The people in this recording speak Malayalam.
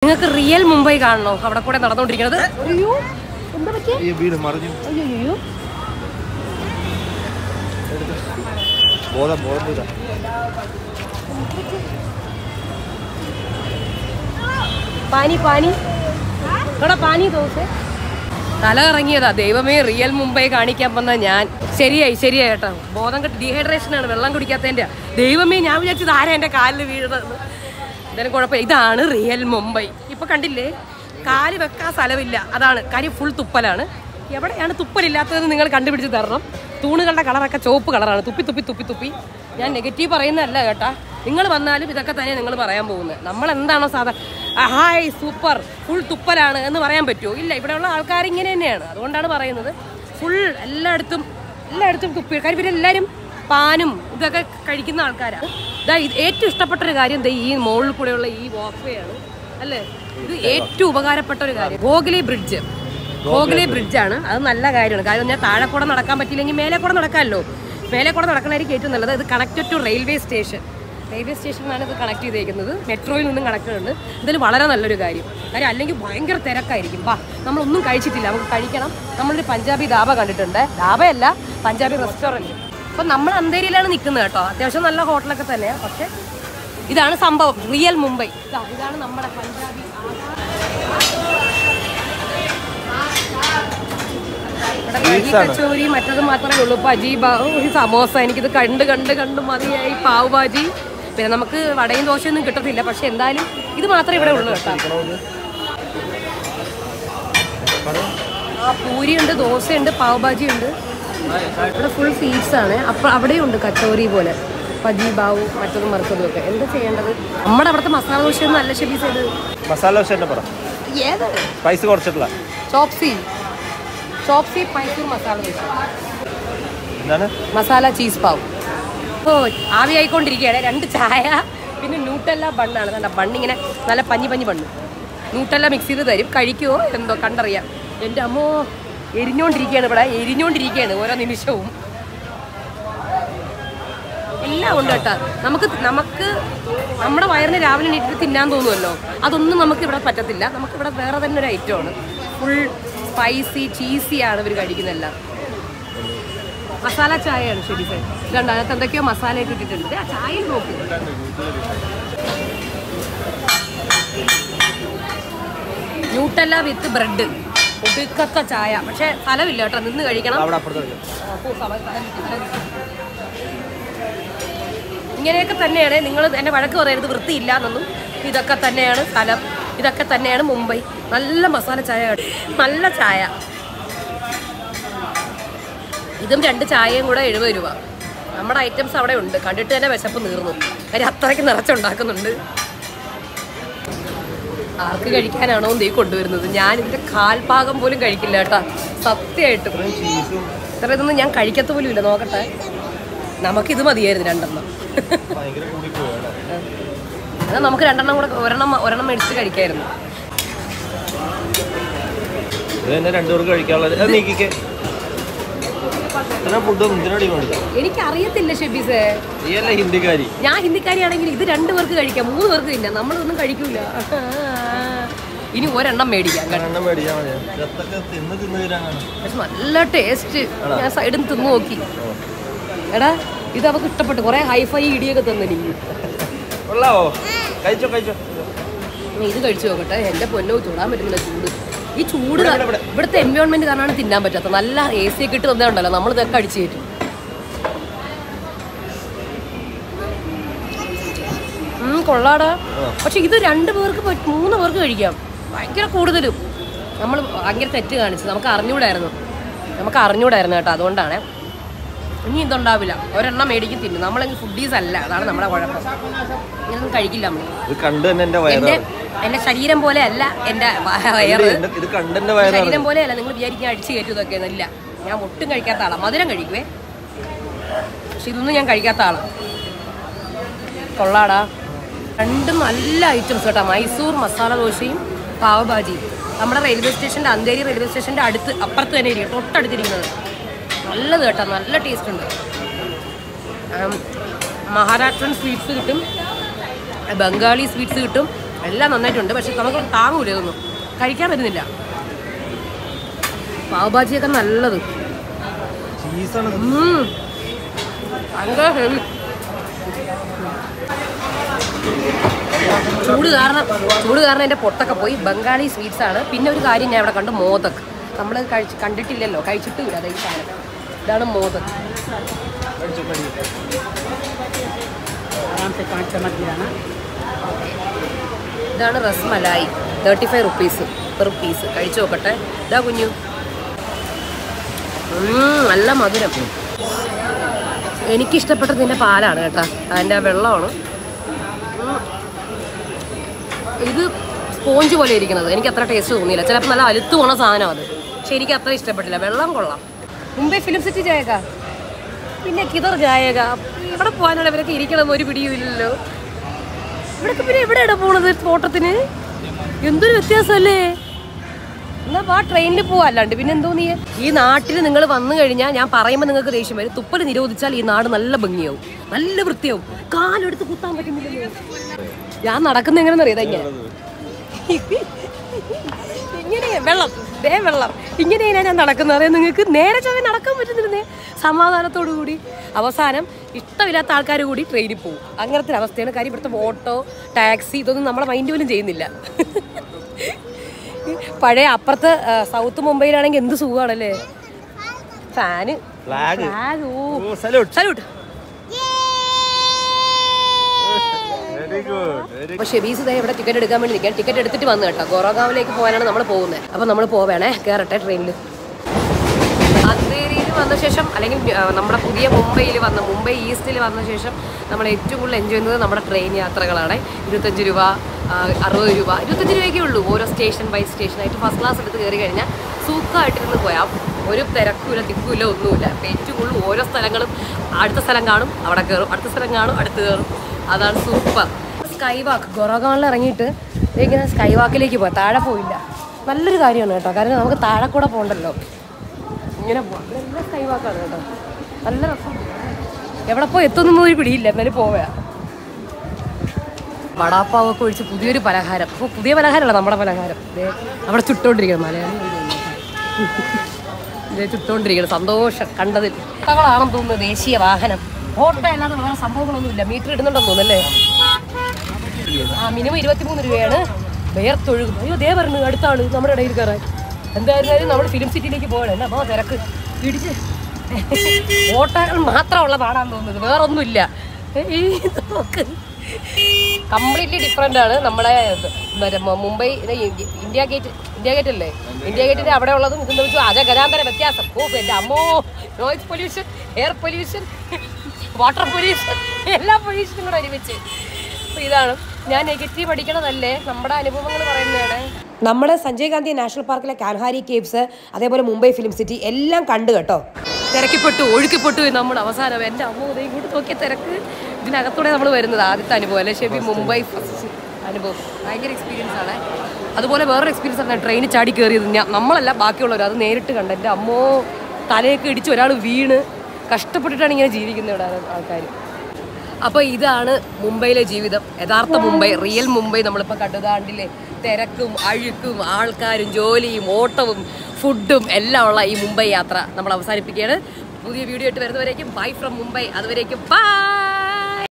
നിങ്ങൾക്ക് റിയൽ മുംബൈ കാണണോ അവിടെ കൂടെ നടന്നുകൊണ്ടിരിക്കുന്നത് അയ്യോ എന്താ പറ്റിയ ഈ വീട് മറിഞ്ഞു അയ്യോ അയ്യോ ബോധം ബോധം പോയതാ പാനി പാനി ഇവിടെ പാനി ദോശ തല ഇറങ്ങിയതാ ദൈവമേ റിയൽ മുംബൈ കാണിക്കാൻ വന്ന ഞാൻ ശരിയായി ശരിയായി കേട്ടോ ബോധം കെട്ട് ഡീഹൈഡ്രേഷൻ ആണ് വെള്ളം കുടിക്കാത്തതിന്റെ ദൈവമേ ഞാൻ വിചാരിച്ചത് ആരാ എന്റെ കാലിൽ വീഴുന്നത് എന്തായാലും കുഴപ്പമില്ല ഇതാണ് റിയൽ മുംബൈ ഇപ്പൊ കണ്ടില്ലേ കാല് വെക്കാൻ സ്ഥലമില്ല അതാണ് കാര്യം ഫുൾ തുപ്പലാണ് എവിടെയാണ് തുപ്പലില്ലാത്തതെന്ന് നിങ്ങൾ കണ്ടുപിടിച്ച് തരണം തൂണുകളുടെ കളറൊക്കെ ചുവപ്പ് കളറാണ് തുപ്പി തുപ്പി തുപ്പി തുപ്പി ഞാൻ നെഗറ്റീവ് പറയുന്നതല്ല കേട്ടാ നിങ്ങൾ വന്നാലും ഇതൊക്കെ തന്നെ നിങ്ങൾ പറയാൻ പോകുന്നത് നമ്മൾ എന്താണോ സാധാ ഹായ് സൂപ്പർ ഫുൾ തുപ്പലാണ് എന്ന് പറയാൻ പറ്റുമോ ഇല്ല ഇവിടെയുള്ള ആൾക്കാർ ഇങ്ങനെ തന്നെയാണ് അതുകൊണ്ടാണ് പറയുന്നത് ഫുൾ എല്ലായിടത്തും എല്ലായിടത്തും തുപ്പി കാര്യം ഇവരെല്ലാവരും പാനും ഇതൊക്കെ കഴിക്കുന്ന ആൾക്കാരാണ് ഇതാ ഇത് ഏറ്റവും ഇഷ്ടപ്പെട്ട ഒരു കാര്യം ദേ ഈ മുകളിൽ കൂടെയുള്ള ഈ വാക്വേ ആണ് അല്ലേ ഇത് ഏറ്റവും ഉപകാരപ്പെട്ട ഒരു കാര്യം ഗോഗലി ബ്രിഡ്ജ് ഗോഗലി ബ്രിഡ്ജാണ് അത് നല്ല കാര്യമാണ് കാര്യം ഞാൻ താഴെ കൂടെ നടക്കാൻ പറ്റിയില്ലെങ്കിൽ മേലെ കൂടെ നടക്കാമല്ലോ മേലെ കൂടെ നടക്കണമായിരിക്കും ഏറ്റവും നല്ലത് ഇത് connected to railway station railway സ്റ്റേഷനിലാണ് ഇത് കണക്ട് ചെയ്തേക്കുന്നത് മെട്രോയിൽ നിന്നും കണക്റ്റഡ് ഉണ്ട് ഇതിൽ വളരെ നല്ലൊരു കാര്യം കാര്യം അല്ലെങ്കിൽ ഭയങ്കര തിരക്കായിരിക്കും വാ നമ്മളൊന്നും കഴിച്ചിട്ടില്ല നമുക്ക് കഴിക്കണം നമ്മളൊരു പഞ്ചാബി ധാബ കണ്ടിട്ടുണ്ട് ധാബയല്ല പഞ്ചാബി റെസ്റ്റോറൻറ്റ് അപ്പം നമ്മൾ അന്തേരിയിലാണ് നിൽക്കുന്നത് കേട്ടോ അത്യാവശ്യം നല്ല ഹോട്ടലൊക്കെ തന്നെയാണ് പക്ഷേ ഇതാണ് സംഭവം റിയൽ മുംബൈ ഇതാ, ഇതാണ് നമ്മുടെ പഞ്ചാബി ഇവിടെ ദഹി കച്ചോരി മറ്റത് മാത്രമേ ഉള്ളൂ ബജി ബാ- ഒരു സമോസ എനിക്കിത് കണ്ട് കണ്ട് കണ്ട് മതിയായി പാവ് ബാജി പിന്നെ നമുക്ക് വടയും ദോശയൊന്നും കിട്ടത്തില്ല പക്ഷെ എന്തായാലും ഇത് മാത്രമേ ഇവിടെ ഉള്ളൂ കേട്ടോ ആ പൂരിയുണ്ട് ദോശയുണ്ട് പാവ് ബാജി ഉണ്ട് ഇവിടെ ഫുൾ സ്വീറ്റ്സ് ആണ് അപ്പൊ അവിടെയും ഉണ്ട് കച്ചോറി പോലെ പജി ബാവു മറ്റതും മറുത്തതും ഒക്കെ എന്താ ചെയ്യേണ്ടത് നമ്മുടെ അവിടുത്തെ മസാല ദോശയൊന്നും അല്ല ശരി ചെയ്ത് മസാല ദോശ തന്നെ പറ ഏത് പൈസ കുറച്ചിട്ടില്ല ചോപ്സി ചോപ്സി മൈസൂർ മസാല ദോശ എന്താണ് മസാല ചീസ് പാവ് ഓ ആവി ആയിക്കൊണ്ടിരിക്കുകയാണ് രണ്ട് ചായ പിന്നെ ന്യൂട്ടല്ല ബണ്ണാണ് കണ്ട ബണ്ണിങ്ങനെ നല്ല പഞ്ഞി പഞ്ഞി ബണ്ണ് ന്യൂട്ടല്ല മിക്സ് ചെയ്ത് തരും കഴിക്കുമോ എന്തോ കണ്ടറിയാം എൻ്റെ അമ്മോ എരിഞ്ഞോണ്ടിരിക്കുകയാണ് ഇവിടെ എരിഞ്ഞോണ്ടിരിക്കുകയാണ് ഓരോ നിമിഷവും എല്ലാം ഉണ്ട് കേട്ടോ നമുക്ക് നമുക്ക് നമ്മുടെ വയറിന് രാവിലെ എണീറ്റിട്ട് തിന്നാൻ തോന്നുമല്ലോ അതൊന്നും നമുക്ക് ഇവിടെ പറ്റത്തില്ല നമുക്ക് ഇവിടെ വേറെ തന്നെ ഒരു ഐറ്റമാണ് ഫുൾ സ്പൈസി ചീസി ആണ് ഇവർ കഴിക്കുന്നതെല്ലാം മസാല ചായയാണ് ശരി സാർ ഇതുണ്ട് അതിനകത്ത് എന്തൊക്കെയോ മസാല ഒക്കെ ഇട്ടിട്ടുണ്ട് ദേ, ആ ചായയിൽ നോക്ക് ന്യൂട്ടല്ല വിത്ത് ബ്രെഡ് ഒടുക്കത്തെ ചായ പക്ഷെ സ്ഥലമില്ല കേട്ടോ നിന്ന് കഴിക്കണം അവിടെ അപ്പുറത്ത് വെക്കാം. അപ്പോ സ്ഥലം- സ്ഥലം കിട്ടി, സ്ഥലം കിട്ടി. ഇങ്ങനെയൊക്കെ തന്നെയാണ് നിങ്ങൾ എന്നെ വഴക്ക് പറയരുത് വൃത്തിയില്ല എന്നൊന്നും ഇതൊക്കെ തന്നെയാണ് സ്ഥലം ഇതൊക്കെ തന്നെയാണ് മുംബൈ നല്ല മസാല ചായ നല്ല ചായ ഇതും രണ്ട് ചായയും കൂടെ എഴുപത് രൂപ നമ്മുടെ ഐറ്റംസ് അവിടെ ഉണ്ട് കണ്ടിട്ട് തന്നെ വിശപ്പ് നീർന്നു കാര്യം അത്രയ്ക്ക് നിറച്ചുണ്ടാക്കുന്നുണ്ട് ആർക്ക് കഴിക്കാനാണോ നീ കൊണ്ടുവരുന്നത് ഞാൻ ഇതിന്റെ കാൽഭാഗം പോലും കഴിക്കില്ല കേട്ടാ സത്യമായിട്ടും ചീസും ഇത്ര ഇതൊന്നും ഞാൻ കഴിക്കത്ത പോലും ഇല്ല നോക്കട്ടെ നമുക്കിത് മതിയായിരുന്നു രണ്ടെണ്ണം ഭയങ്കര കൂടിപ്പോയി അവിടെ. എന്നാൽ നമുക്ക് രണ്ടെണ്ണം കൂടെ ഒരെണ്ണം ഒരെണ്ണം മേടിച്ച് കഴിക്കായിരുന്നു ഇത് തന്നെ രണ്ടു പേർക്ക് കഴിക്കാനുള്ളത് അത് നീക്കിക്കേ ഇത്ര ഫുഡ് എന്തിനാടി മേടിച്ച എനിക്ക് അറിയത്തില്ല ഷെബീസേ നീ അല്ല ഹിന്ദിക്കാരി ഞാൻ ഹിന്ദിക്കാരിയാണെങ്കിൽ ഇത് രണ്ട് പേർക്ക് കഴിക്കാം മൂന്ന് പേർക്ക് തിന്നാം നമ്മളൊന്നും കഴിക്കൂല ഇനി ഒരെണ്ണം മേടിക്കാം കേട്ടോ. എണ്ണം മേടിച്ചാൽ മതി ഇതൊക്കെ തിന്ന് തിന്ന് തീരാനാണ് പക്ഷെ നല്ല ടേസ്റ്റ് ഞാൻ സൈഡിൽ നിന്ന് തിന്നു നോക്കി എടാ ഇത് അവർക്ക് ഇഷ്ടപ്പെട്ടു കുറെ ഹൈഫൈ ഇടിയൊക്കെ തന്നെനിക്ക് കൊള്ളാവോ കഴിച്ചോ കഴിച്ചോ നീ ഇത് കഴിച്ചു നോക്കട്ടെ എന്റെ പൊന്നോ ചൂടാൻ പറ്റുന്നില്ല ചൂട് ഈ ചൂട് ഇവിടെ, ഇവിടെ. ഇവിടുത്തെ എൻവയോൺമെന്റ് കാരണമാണ് തിന്നാൻ പറ്റാത്തത് നല്ല എ സി ഒക്കെ ഇട്ട് തന്നതുണ്ടല്ലോ നമ്മൾ ഇതൊക്കെ അടിച്ചു കയറ്റും ഉം, കൊള്ളാടാ പക്ഷെ ഇത് രണ്ട് പേർക്ക് പറ്റ- മൂന്ന് പേർക്ക് കഴിക്കാം ഭയങ്കര കൂടുതലും നമ്മൾ ഭയങ്കര തെറ്റ് കാണിച്ചു നമുക്ക് അറിഞ്ഞൂടായിരുന്നു നമുക്ക് അറിഞ്ഞൂടായിരുന്നു കേട്ടോ അതുകൊണ്ടാണ് ഇനി ഇതുണ്ടാവില്ല ഒരെണ്ണം മേടിക്കും തിന്നും നമ്മളെങ്കിൽ ഫുഡീസ് അല്ല അതാണ് നമ്മുടെ കുഴപ്പം ഇങ്ങനൊന്നും കഴിക്കില്ല നമ്മൾ ഇത് കണ്ട് തന്നെ എന്റെ എന്റെ വയറാണ് എന്റെ ശരീരം പോലെ അല്ല എന്റെ വ- വയറ് ഇത് ഇത് കണ്ട് എന്റെ വയറാണ് ശരീരം പോലെ അല്ല നിങ്ങൾ വിചാരിക്കാൻ അടിച്ചു കയറ്റുന്നതൊക്കെ ഇല്ല ഞാൻ ഒട്ടും കഴിക്കാത്ത ആളാണ് മധുരം കഴിക്കുവേ പക്ഷെ ഇതൊന്നും ഞാൻ കഴിക്കാത്ത ആളാണ് കൊള്ളാടാ രണ്ടും നല്ല ഐറ്റംസ് കേട്ടോ മൈസൂർ മസാല ദോശയും പാവ് ഭാജിയും നമ്മുടെ റെയിൽവേ സ്റ്റേഷൻ്റെ അന്തേരി റെയിൽവേ സ്റ്റേഷൻ്റെ അടുത്ത് അപ്പുറത്ത് തന്നെ ഇരിക്കും തൊട്ടടുത്തിരിക്കുന്നത് നല്ലത് കേട്ടോ നല്ല ടേസ്റ്റ് ഉണ്ട് ആം, മഹാരാഷ്ട്രൻ സ്വീറ്റ്സ് കിട്ടും ബംഗാളി സ്വീറ്റ്സ് കിട്ടും എല്ലാം നന്നായിട്ടുണ്ട് പക്ഷെ നമുക്ക് താങ്ങൂല ഇതൊന്നും കഴിക്കാൻ പറ്റുന്നില്ല പാവഭാജിയൊക്കെ നല്ലത് ചീസാണ് ഉം. ഭയങ്കര heavy. ചൂട് കാരണം ചൂട് കാരണം എൻ്റെ പൊട്ടൊക്കെ പോയി ബംഗാളി സ്വീറ്റ്സ് ആണ് പിന്നെ ഒരു കാര്യം ഞാൻ ഇവിടെ കണ്ടു മോദക് നമ്മൾ കഴിച്ച് കണ്ടിട്ടില്ലല്ലോ കഴിച്ചിട്ടുമില്ല അതെ ഈ സാധനം ഇതാണ് മോദക് കഴിച്ചു കഴിച്ചു आराम से पाँच चम्मच गिराना ഇതാണ് rasmalai thirty five rupees per piece കഴിച്ചു നോക്കട്ടെ ഇതാ കുഞ്ഞു ഉം, നല്ല മധുരം എനിക്കിഷ്ടപ്പെട്ടത് ഇതിൻ്റെ പാലാണ് കേട്ടോ അതിൻ്റെ ആ വെള്ളമാണ് ഉം. ഇത് സ്പോഞ്ച് പോലെ ഇരിക്കുന്നത് എനിക്ക് അത്ര ടേസ്റ്റ് തോന്നിയില്ല ചിലപ്പോൾ നല്ല അലുത്ത് പോണ സാധനം അത് പക്ഷെ എനിക്ക് അത്ര ഇഷ്ടപ്പെട്ടില്ല വെള്ളം കൊള്ളാം മുമ്പേ ഫിലിം സിറ്റി ജായക പിന്നെ കിതർ ജായക ഇവിടെ പോകാനുള്ള ഇവരൊക്കെ ഇരിക്കണം ഒരു പിടിയും ഇല്ലല്ലോ ഇവിടൊക്കെ പിന്നെ എവിടെയാണ് പോണത് തോട്ടത്തിന് എന്തൊരു വ്യത്യാസമല്ലേ എന്നാ വാ ട്രെയിനിൽ പോവാ അല്ലാണ്ട് പിന്നെ എന്തോ നീ ഈ നാട്ടിൽ നിങ്ങൾ വന്നു കഴിഞ്ഞാൽ ഞാൻ പറയുമ്പോൾ നിങ്ങൾക്ക് ദേഷ്യം വരും തുപ്പൽ നിരോധിച്ചാൽ ഈ നാട് നല്ല ഭംഗിയാവും നല്ല വൃത്തിയാവും കാലെടുത്ത് കുത്താൻ പറ്റുന്നില്ലല്ലോ ഞാൻ നടക്കുന്ന എങ്ങനെയെന്ന് അറിയാം ഞാൻ ഇങ്ങനെ വെള്ളം ദേ വെള്ളം ഇങ്ങനെയാണ് ഞാൻ നടക്കുന്നത് അറിയാം നിങ്ങൾക്ക് നേരെ ചൊവ്വേ നടക്കാൻ പറ്റുന്നിരുന്നേ സമാധാനത്തോടു കൂടി അവസാനം ഇഷ്ടമില്ലാത്ത ആൾക്കാർ കൂടി ട്രെയിനിൽ പോകും അങ്ങനത്തെ ഒരു അവസ്ഥയാണ് കാര്യം ഇവിടുത്തെ ഓട്ടോ ടാക്സി ഇതൊന്നും നമ്മളെ മൈൻഡ് പോലും ചെയ്യുന്നില്ല പഴയ അപ്പുറത്ത് ആ, സൗത്ത് മുംബൈയിലാണെങ്കിൽ എന്ത് സുഖമാണല്ലേ ഫാന് ഫ്ലാഗ് ഫ്ലാഗ് ഓ ഓ salute salute very good very അപ്പൊ ഷെബീസ് ദേ ഇവിടെ ടിക്കറ്റ് എടുക്കാൻ വേണ്ടി നിൽക്കാൻ ടിക്കറ്റ് എടുത്തിട്ട് വന്നു കേട്ടോ ഗോറഗാവിലേക്ക് പോകാനാണ് നമ്മൾ പോകുന്നത് അപ്പൊ നമ്മൾ പോവേണേ കയറട്ടെ ട്രെയിനിൽ അന്തേരിയിൽ വന്ന ശേഷം അല്ലെങ്കിൽ ആ, നമ്മുടെ പുതിയ മുംബൈയിൽ വന്ന മുംബൈ ഈസ്റ്റിൽ വന്ന ശേഷം നമ്മൾ ഏറ്റവും കൂടുതൽ എൻജോയ് ചെയ്യുന്നത് നമ്മുടെ ട്രെയിൻ യാത്രകളാണ് ഇരുപത്തഞ്ച് രൂപ ആ, അറുപത് രൂപ ഇരുപത്തഞ്ച് രൂപയ്ക്കേ ഉള്ളൂ ഓരോ സ്റ്റേഷൻ ബൈ സ്റ്റേഷനായിട്ട് ഫസ്റ്റ് ക്ലാസ് എടുത്ത് കയറി കഴിഞ്ഞാൽ സുഖമായിട്ടിരുന്ന് പോയാൽ ഒരു തിരക്കുമില്ല തിക്കുമില്ല ഒന്നുമില്ല അപ്പം ഏറ്റവും കൂടുതൽ ഓരോ സ്ഥലങ്ങളും അടുത്ത സ്ഥലം കാണും അവിടെ കയറും അടുത്ത സ്ഥലം കാണും അടുത്ത് കയറും അതാണ് സൂപ്പർ സ്കൈ വാക്ക് ഗൊറഗാണിൽ ഇറങ്ങിയിട്ട് ദേ ഇങ്ങനെ സ്കൈ വാക്കിലേക്ക് പോകാം താഴെ പോയില്ല നല്ലൊരു കാര്യമാണ് കേട്ടോ കാരണം നമുക്ക് താഴെ കൂടെ പോകണ്ടല്ലോ ഇങ്ങനെ പോവാം ഇതെല്ലാം സ്കൈ വാക്കാണ് കേട്ടോ നല്ല രസം എവിടെ പോയി എത്തുന്നൊന്നും ഒരു പിടിയില്ല എന്നാലും പോവുക വടാപ്പാവൊക്കെ ഒഴിച്ച് പുതിയൊരു പലഹാരം അപ്പോൾ പുതിയ പലഹാരമല്ല നമ്മുടെ പലഹാരം ദേ അവിടെ ചുട്ടോണ്ടിരിക്കണം മലയാളം ഇതേ ചുട്ടോണ്ടിരിക്കണം സന്തോഷം കണ്ടതിൽ ഓട്ടകളാണെന്ന് തോന്നുന്നു ദേശീയ വാഹനം ഓട്ടോ അല്ലാതെ വേറെ സംഭവങ്ങളൊന്നുമില്ല മീറ്റർ ഇടുന്നുണ്ടെന്ന് തോന്നുന്നല്ലേ ആ മിനിമം ഇരുപത്തിമൂന്ന് രൂപയാണ് വേർത്തൊഴുകും അയ്യോ ദേ പറഞ്ഞു അടുത്താണ് നമ്മുടെ ഇടയിൽ കയറാൻ എന്തായിരുന്നാലും നമ്മൾ ഫിലിം സിറ്റിയിലേക്ക് പോകണം എന്നാ അപ്പോൾ തിരക്ക് ഇടിച്ച് ഓട്ടോകൾ മാത്രമുള്ള പാടാന്ന് തോന്നുന്നത് വേറെ ഒന്നുമില്ല ഈ നോക്ക് കംപ്ലീറ്റ്ലി ഡിഫറെൻ്റ് ആണ് നമ്മുടെ ഇത് മറ്റേ മു- മുംബൈ ഇത് ഇ- ഇന്ത്യ ഗേറ്റ് ഇന്ത്യ ഗേറ്റ് അല്ലേ ഇന്ത്യ ഗേറ്റിന്റെ അവിടെ ഉള്ളതും ഇതെന്ന് വെച്ചാൽ അജഗരാന്തര വ്യത്യാസം ഓ എൻ്റെ അമ്മോ noise pollution air pollution water pollution എല്ലാ പൊല്യൂഷനും കൂടെ ഒരുമിച്ച് അപ്പൊ ഇതാണ് ഞാൻ നെഗറ്റീവ് അടിക്കണതല്ലേ നമ്മുടെ അനുഭവങ്ങൾ പറയുന്നതാണ് നമ്മുടെ സഞ്ജയ് ഗാന്ധി നാഷണൽ പാർക്കിലെ കാൻഹാരി കേവ്സ് അതേപോലെ മുംബൈ ഫിലിം സിറ്റി എല്ലാം കണ്ടു കേട്ടോ തിരക്കിപ്പെട്ടു ഒഴുക്കിപ്പെട്ടു എന്ന് നമ്മൾ അവസാനം എൻ്റെ അമ്മ ഉദയം ഇങ്ങോട്ട് നോക്കിയ തിരക്ക് ഇതിനകത്തൂടെ നമ്മൾ വരുന്നത് ആദ്യത്തെ അനുഭവം അല്ലേ ഷെബി മുംബൈ ഫസ്റ്റ് അനുഭവം ഭയങ്കര എക്സ്പീരിയൻസ് ആണ് അതുപോലെ വേറൊരു എക്സ്പീരിയൻസ് ആണ് ട്രെയിനിൽ ചാടി കയറിയത് ഞാൻ നമ്മളല്ല ബാക്കിയുള്ളവർ അത് നേരിട്ട് കണ്ട എൻ്റെ അമ്മോ തലയൊക്കെ ഇടിച്ച് ഒരാൾ വീണ് കഷ്ടപ്പെട്ടിട്ടാണ് ഇങ്ങനെ ജീവിക്കുന്നത് ഇവിടെ ആൾക്കാർ അപ്പോൾ ഇതാണ് മുംബൈയിലെ ജീവിതം യഥാർത്ഥ മുംബൈ റിയൽ മുംബൈ നമ്മളിപ്പോൾ കണ്ടതാണ്ടില്ലേ തിരക്കും അഴുക്കും ആൾക്കാരും ജോലിയും ഓട്ടവും ഫുഡും എല്ലാം ഉള്ള ഈ മുംബൈ യാത്ര നമ്മൾ അവസാനിപ്പിക്കുകയാണ് പുതിയ വീഡിയോ ആയിട്ട് വരുന്നവരേക്കും ബൈ ഫ്രം മുംബൈ അതുവരേക്കും ബൈ